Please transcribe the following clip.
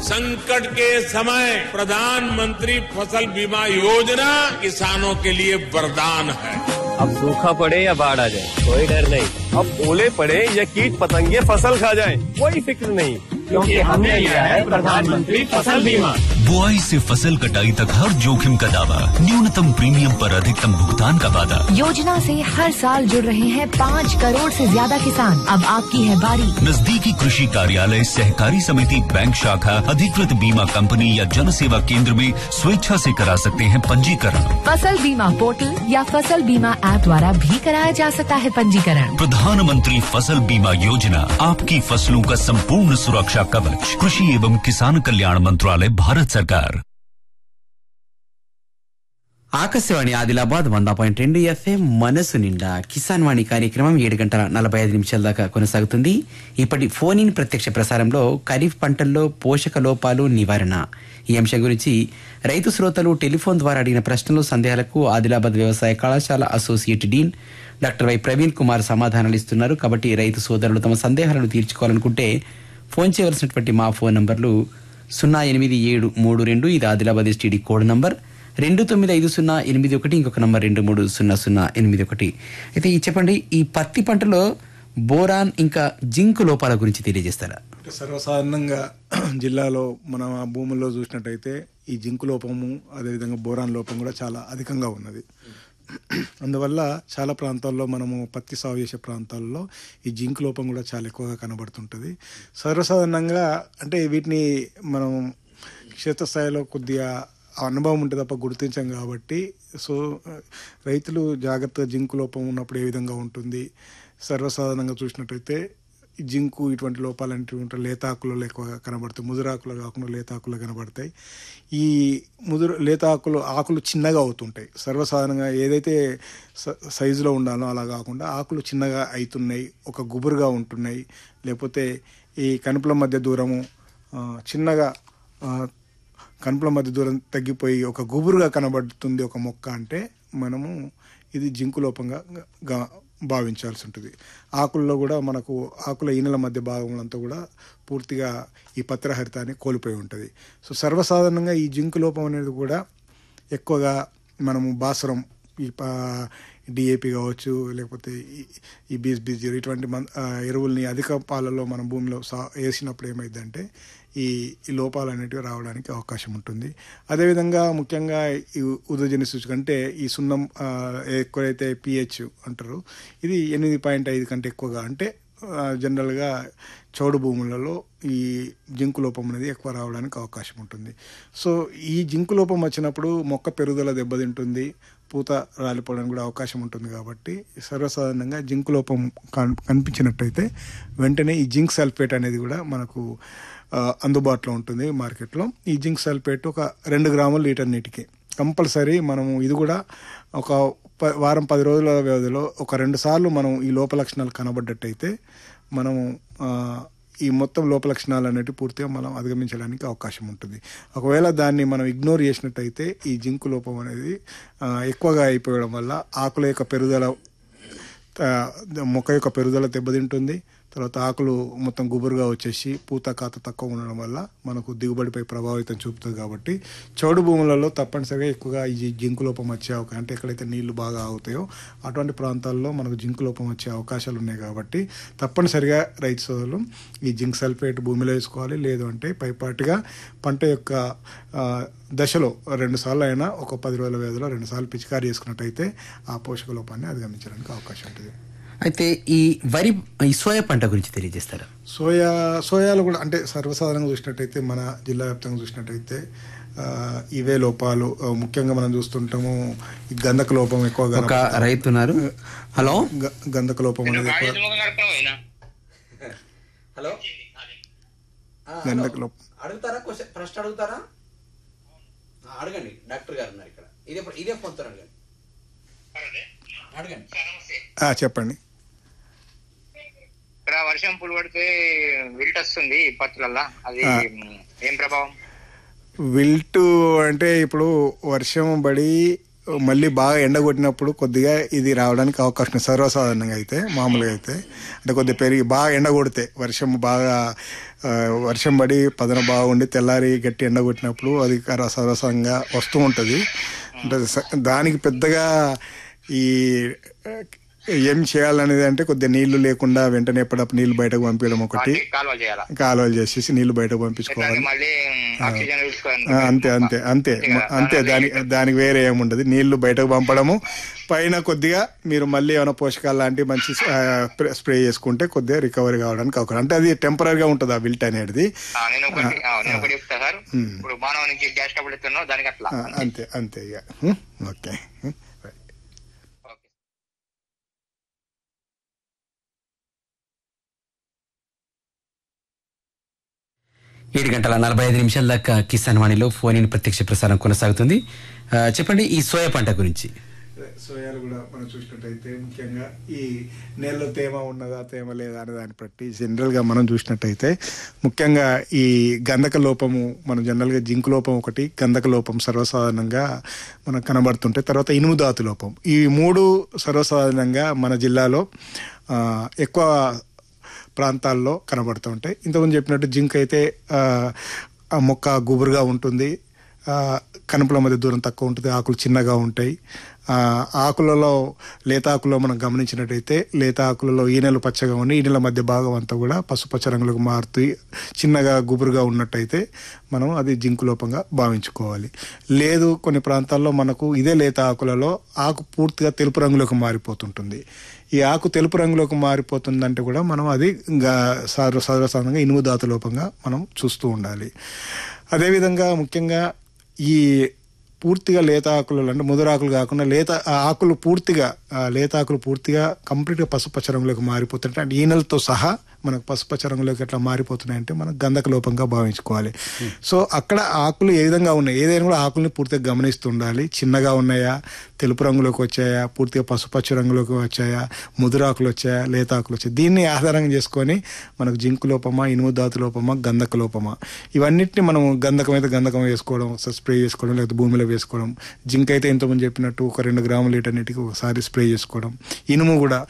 संकट के समय प्रधानमंत्री फसल बीमा योजना किसानों के लिए वरदान है अब सूखा पड़े या बाढ़ आ जाए कोई डर नहीं अब ओले पड़े या कीट पतंगे फसल खा जाए कोई फिक्र नहीं क्योंकि हमने लिया है प्रधानमंत्री फसल बीमा बुआई से फसल कटाई तक हर जोखिम का दावा न्यूनतम प्रीमियम पर अधिकतम भुगतान का वादा योजना से हर साल जुड़ रहे हैं पाँच करोड़ से ज्यादा किसान अब आपकी है बारी नजदीकी कृषि कार्यालय सहकारी समिति बैंक शाखा अधिकृत बीमा कंपनी या जन सेवा केंद्र में स्वेच्छा से करा सकते हैं पंजीकरण फसल बीमा पोर्टल या फसल बीमा ऐप द्वारा भी कराया जा सकता है पंजीकरण प्रधानमंत्री फसल बीमा योजना आपकी फसलों का संपूर्ण सुरक्षा कवच कृषि एवं किसान कल्याण मंत्रालय भारत सरकार ఆకాశవాణి ఆదిలాబాద్ వంద పాయింట్ రెండు ఎఫ్ఎం మనసు నిండా కిసాన్ వాణి కార్యక్రమం ఏడు గంటల నలభై ఐదు నిమిషాల దాకా కొనసాగుతుంది ఇప్పటి ఫోన్ ఇన్ ప్రత్యక్ష ప్రసారంలో ఖరీఫ్ పంటల్లో పోషక లోపాలు నివారణ ఈ అంశం గురించి రైతు శ్రోతలు టెలిఫోన్ ద్వారా అడిగిన ప్రశ్నలు సందేహాలకు ఆదిలాబాద్ వ్యవసాయ కళాశాల associate dean doctor Y Praveen Kumar సమాధానాలు ఇస్తున్నారు కాబట్టి రైతు సోదరులు తమ సందేహాలను తీర్చుకోవాలనుకుంటే ఫోన్ చేయవలసినటువంటి మా ఫోన్ నంబర్లు సున్నా ఎనిమిది ఏడు మూడు రెండు ఇది ఆదిలాబాద్ ఎస్టీడీ కోడ్ నంబర్ రెండు తొమ్మిది ఐదు సున్నా ఎనిమిది ఒకటి ఇంకొక నంబర్ రెండు మూడు సున్నా సున్నా ఎనిమిది ఒకటి అయితే ఈ చెప్పండి ఈ పత్తి పంటలో బోరాన్ ఇంకా జింక్ లోపాల గురించి తెలియజేస్తారా అంటే సర్వసాధారణంగా జిల్లాలో మన భూముల్లో చూసినట్టయితే ఈ జింకు లోపము అదేవిధంగా బోరాన్ లోపం కూడా చాలా అధికంగా ఉన్నది అందువల్ల చాలా ప్రాంతాల్లో మనము పత్తి సాగు చేసే ప్రాంతాల్లో ఈ జింక్ లోపం కూడా చాలా ఎక్కువగా కనబడుతుంటుంది సర్వసాధారణంగా అంటే వీటిని మనం క్షేత్రస్థాయిలో కొద్దిగా అనుభవం ఉంటే తప్ప గుర్తించాం కాబట్టి సో రైతులు జాగ్రత్తగా జింకు లోపం ఉన్నప్పుడు ఏ విధంగా ఉంటుంది సర్వసాధారణంగా చూసినట్టయితే ఈ జింకు ఇటువంటి లోపాలు అనేటువంటి లేతాకులలో ఎక్కువగా కనబడతాయి ముదురాకులు కాకుండా లేతాకులు కనబడతాయి ఈ ముదురు లేతాకులు ఆకులు చిన్నగా అవుతుంటాయి సర్వసాధారణంగా ఏదైతే స- సైజులో ఉండాలో అలా కాకుండా ఆకులు చిన్నగా అవుతున్నాయి ఒక గుబురుగా ఉంటున్నాయి లేకపోతే ఈ కనుపుల మధ్య దూరము ఆ, చిన్నగా ఆ, కనుపుల మధ్య దూరం తగ్గిపోయి ఒక గుబురుగా కనబడుతుంది ఒక మొక్క అంటే మనము ఇది జింకు లోపంగా గా- భావించాల్సి ఉంటుంది ఆకుల్లో కూడా మనకు ఆకుల ఈనెల మధ్య భాగంలో కూడా పూర్తిగా ఈ పత్రహరితాన్ని కోల్పోయి ఉంటుంది సో సర్వసాధారణంగా ఈ జింకు లోపం అనేది కూడా ఎక్కువగా మనము బాసరం ఈ డిఏపి కావచ్చు లేకపోతే ఈ- ఈ బీస్ బీస్ ఇటువంటి మన్ ఆ, ఎరువుల్ని అధిక పాలలో మన భూమిలో సా వేసినప్పుడు ఏమైందంటే ఈ ఈ లోపాలు అనేటివి రావడానికి అవకాశం ఉంటుంది అదేవిధంగా ముఖ్యంగా ఈ ఉదజని సూచిక అంటే ఈ సున్నం ఆ, ఎక్కువైతే పిహెచ్ అంటారు ఇది ఎనిమిది పాయింట్ ఐదు కంటే ఎక్కువగా అంటే ఆ, జనరల్గా చౌడు భూములలో ఈ జింకు లోపం అనేది ఎక్కువ రావడానికి అవకాశం ఉంటుంది సో ఈ జింకు లోపం వచ్చినప్పుడు మొక్క పెరుగుదల దెబ్బతింటుంది పూత రాలిపోవడానికి కూడా అవకాశం ఉంటుంది కాబట్టి సర్వసాధారణంగా జింకు లోపం కన్- కనిపించినట్టయితే వెంటనే ఈ జింక్ సల్ఫేట్ అనేది కూడా మనకు ఆ, అందుబాటులో ఉంటుంది మార్కెట్లో ఈ జింక్ సల్ఫేట్ ఒక రెండు గ్రాములు లీటర్ నీటికి కంపల్సరీ మనము ఇది కూడా ఒక ప- వారం పది రోజుల వ్యవధిలో ఒక రెండు సార్లు మనం ఈ లోప లక్షణాలు కనబడ్డట్టయితే మనము ఆ, ఈ మొత్తం లోప లక్షణాలు అనేవి పూర్తిగా మనం అధిగమించడానికి అవకాశం ఉంటుంది ఒకవేళ దాన్ని మనం ఇగ్నోర్ చేసినట్టయితే ఈ జింకు లోపం అనేది ఆ, ఎక్కువగా అయిపోవడం వల్ల ఆకుల యొక్క పెరుగుదల ఆ, మొక్క యొక్క పెరుగుదల దెబ్బతింటుంది తర్వాత ఆకులు మొత్తం గుబురుగా వచ్చేసి పూత కాత తక్కువ ఉండడం వల్ల మనకు దిగుబడిపై ప్రభావితం చూపుతుంది కాబట్టి చౌడు భూములలో తప్పనిసరిగా ఎక్కువగా ఈ జింకు లోపం వచ్చే అవకాశం అంటే ఎక్కడైతే నీళ్లు బాగా ఆగుతాయో అటువంటి ప్రాంతాల్లో మనకు జింకు లోపం వచ్చే అవకాశాలు ఉన్నాయి కాబట్టి తప్పనిసరిగా రైతు సోదరులు ఈ జింక్ సల్ఫేట్ భూమిలో వేసుకోవాలి లేదు అంటే పైపాటిగా పంట యొక్క ఆ, దశలో రెండు సార్లు అయినా ఒక పది రోజుల వ్యవధిలో రెండు సార్లు పిచికారీ చేసుకున్నట్టయితే ఆ పోషక లోపాన్ని అధిగమించడానికి అవకాశం ఉంటుంది అయితే ఈ వరి ఈ సోయా పంట గురించి తెలియజేస్తారా సోయా సోయాలు కూడా అంటే సర్వసాధారణంగా చూసినట్టయితే మన జిల్లా వ్యాప్తంగా చూసినట్టయితే ఆ, ఇవే లోపాలు ఆ, ముఖ్యంగా మనం చూస్తుంటాము ఈ గంధక లోపం ఎక్కువగా ఒక రైతు ఉన్నారు హలో గ- గంధక లోపం అనేది ఎక్కువ హలో గంధక లోపం అడుగుతారా క్వశ్చన్ ప్రశ్న అడుగుతారా అడగండి డాక్టర్ గారు ఉన్నారు ఇక్కడ ఇదే ఇదే ఫోన్తో అడగండి అడగండి ఆ, చెప్పండి ఇక్కడ వర్షం పులు పడితే విల్ట్ వస్తుంది పత్తులల్లా అది ఆ. ఏం ప్రభావం విల్టు అంటే ఇప్పుడు వర్షం పడి మళ్ళీ బాగా ఎండ కొట్టినప్పుడు కొద్దిగా ఇది రావడానికి అవకాశం ఉంది. సర్వసాధారణంగా అయితే మామూలుగా అయితే అంటే కొద్దిగా పెరిగి బాగా ఎండ కొడితే వర్షం బాగా ఆ, వర్షం పడి పదన బాగుండి తెల్లారి గట్టి ఎండ కొట్టినప్పుడు అది కర- సర్వసాధారణంగా వస్తూ ఉంటుంది అంటే స- దానికి పెద్దగా ఈ ఆ, ఏం చేయాలనేది అంటే కొద్దిగా నీళ్లు లేకుండా వెంటనే ఎప్పటికప్పుడు నీళ్లు బయటకు పంపించడం ఒకటి కాలువ చేయాలా కాలువలు చేసేసి నీళ్లు బయటకు ఎట్లాగే పంపించుకోవాలి మళ్ళీ ఆక్సిజన్ తీసుకోవాలి ఆ, అంతే అంతే అంతే అంతే దాని దానికి వేరే ఏముండదు నీళ్లు బయటకు పంపడము పైన కొద్దిగా మీరు మళ్ళీ ఏమైనా పోషకాలు లాంటివి మంచి ఆ, స్ప్రే- స్ప్రే చేసుకుంటే కొద్దిగా రికవరీ కావడానికి అవకాశం అంటే అది టెంపరీగా ఉంటుంది ఆ విల్ట్ అనేది ఆ, నేను ఒకటి ఆ, నేను ఒకటి చెప్తా సార్ ఇప్పుడు మానవునికి గ్యాస్ ట్రబుల్ ఎత్తున్నావు దానికి అట్లా ఆ, అంతే అంతే ఇక హ్మ్? ఓకే హ్మ్? రైట్. ఓకే ఏడు గంటల నలభై ఐదు నిమిషాల దాకా కిసాన్ వాణిలో ఫోన్ ఇన్ ప్రత్యక్ష ప్రసారం కొనసాగుతుంది ఆ, చెప్పండి ఈ సోయా పంట గురించి సోయాలు కూడా మనం చూసినట్టయితే ముఖ్యంగా ఈ నేలలో తేమ ఉన్నదా తేమ లేదా అనే దాన్ని బట్టి జనరల్గా మనం చూసినట్టయితే ముఖ్యంగా ఈ గంధక లోపము మనం జనరల్గా జింక్ లోపం ఒకటి గంధక లోపం సర్వసాధారణంగా మనకు కనబడుతుంటే తర్వాత ఇనుము ధాతు లోపం ఈ మూడు సర్వసాధారణంగా మన జిల్లాలో ఆ, ఎక్కువ ప్రాంతాల్లో కనబడుతూ ఉంటాయి ఇంతకుముందు చెప్పినట్టు జింక్ అయితే ఆ, ఆ మొక్క గుబురుగా ఉంటుంది ఆ, కనుపుల మధ్య దూరం తక్కువ ఉంటుంది ఆకులు చిన్నగా ఉంటాయి ఆ, ఆకులలో లేత ఆకుల్లో మనం గమనించినట్టయితే లేత ఆకులలో ఈనెలు పచ్చగా ఉండి ఈనెల మధ్య భాగం అంతా కూడా పసుపచ్చ రంగులకు మారుతూ చిన్నగా గుబురుగా ఉన్నట్టయితే మనం అది జింకు లోపంగా భావించుకోవాలి లేదు కొన్ని ప్రాంతాల్లో మనకు ఇదే లేత ఆకులలో ఆకు పూర్తిగా తెలుపు రంగులోకి మారిపోతుంటుంది ఈ ఆకు తెలుపు రంగులోకి మారిపోతుందంటే కూడా మనం అది గా- సర్వ సర్వసాధారణంగా ఇనుము ధాతు లోపంగా మనం చూస్తూ ఉండాలి అదేవిధంగా ముఖ్యంగా ఈ పూర్తిగా లేత ఆకులు అంటే ముదురాకులు కాకుండా లేత ఆ ఆకులు పూర్తిగా ఆ లేత ఆకులు పూర్తిగా కంప్లీట్గా పసుపచ్చ రంగులోకి మారిపోతుంటాయి అంటే ఈనెలతో సహా మనకు పసుపచ్చ రంగులోకి ఎట్లా మారిపోతున్నాయంటే మనం గంధక లోపంగా భావించుకోవాలి సో అక్కడ ఆకులు ఏ విధంగా ఉన్నాయి ఏదైనా కూడా ఆకుల్ని పూర్తిగా గమనిస్తూ ఉండాలి చిన్నగా ఉన్నాయా తెలుపు రంగులోకి వచ్చాయా పూర్తిగా పసుపచ్చ రంగులోకి వచ్చాయా ముదురాకులు వచ్చాయా లేత ఆకులు వచ్చాయా దీన్ని ఆధారంగా చేసుకొని మనకు జింకు లోపమా ఇనుము ధాతు లోపమా గంధక లోపమా ఇవన్నిటిని మనం గంధకం అయితే గంధకం వేసుకోవడం ఒకసారి స్ప్రే చేసుకోవడం లేకపోతే భూమిలో వేసుకోవడం జింక్ అయితే ఇంతకుముందు చెప్పినట్టు ఒక రెండు గ్రాములు లీటర్ నీటికి ఒకసారి స్ప్రే చేసుకోవడం ఇనుము కూడా